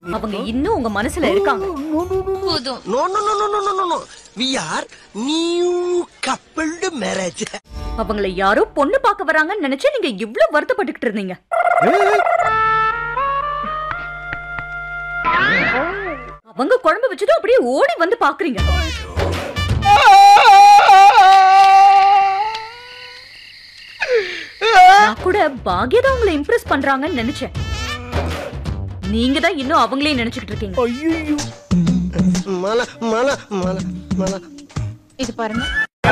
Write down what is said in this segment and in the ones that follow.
அவங்க இன்னும் உங்க மனசுல இருக்காங்க போதும் no no no no no no no we are new coupled marriage அவங்கள யாரோ பொண்ணு பார்க்க வராங்கன்னு நினைச்சு நீங்க இவ்ளோ வருத்தப்பட்டுக்கிட்டு இருந்தீங்க அவங்க குழம்பு வச்சதும் அப்படியே ஓடி வந்து பாக்குறீங்க நான் கூட பாக்யதா உங்களை இம்ப்ரெஸ் பண்றாங்கன்னு நினைச்சேன் நீங்க தான் இன்னும் அவங்களே நினைச்சுக்கிட்டு இருக்கீங்க ஐயோ மல மல மல மல இது பாருங்க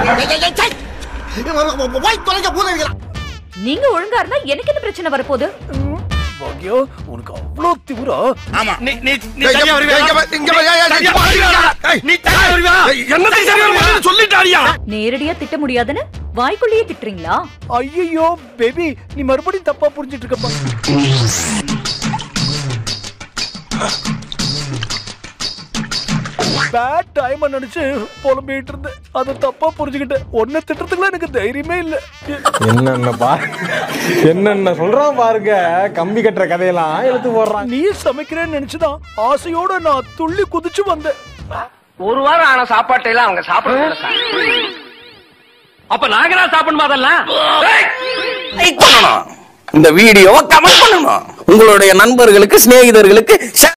போய் தொலைஞ்ச பூதவிகளா நீங்க ஒழுங்கா இருந்தா எனக்கு என்ன பிரச்சனை வரப்போகுது பாக்யா உனக்கு அவ்வளோ திமிரா ஆமா நீ நீ நீ தனியா வருவியா தனியா வருவியா? நீ தனியா வருவியா என்னத்தை சரியா முதல்ல சொல்லிட்டாடியா நேரடியா திட்ட முடியாதுன்னு வாய்க்குள்ளேயே திட்டுறீங்களா ஐயோ பேபி நீ மறுபடியும் தப்பா புரிஞ்சிட்டு இருக்கப்பா பேட் டைம் நினைச்சு புலம்பிட்டு இருந்தேன் அதை தப்பா புரிஞ்சுக்கிட்டேன் ஒன்ன திட்டத்துக்குலாம் எனக்கு தைரியமே இல்ல என்னென்ன பா என்னென்ன சொல்றான் பாருங்க கம்பி கட்டுற கதையெல்லாம் எடுத்து போடுறான் நீ சமைக்கிறேன்னு நினைச்சுதான் ஆசையோட நான் துள்ளி குதிச்சு வந்தேன் ஒரு வாரம் ஆன சாப்பாட்டை எல்லாம் அவங்க சாப்பிடல சார் அப்ப நாங்க தான் சாப்பிடணுமா அதெல்லாம் லைக் பண்ணணும் இந்த வீடியோவை கமெண்ட் பண்ணணும் உங்களுடைய நண்பர்களுக்கு சிநேகிதர்களுக்கு share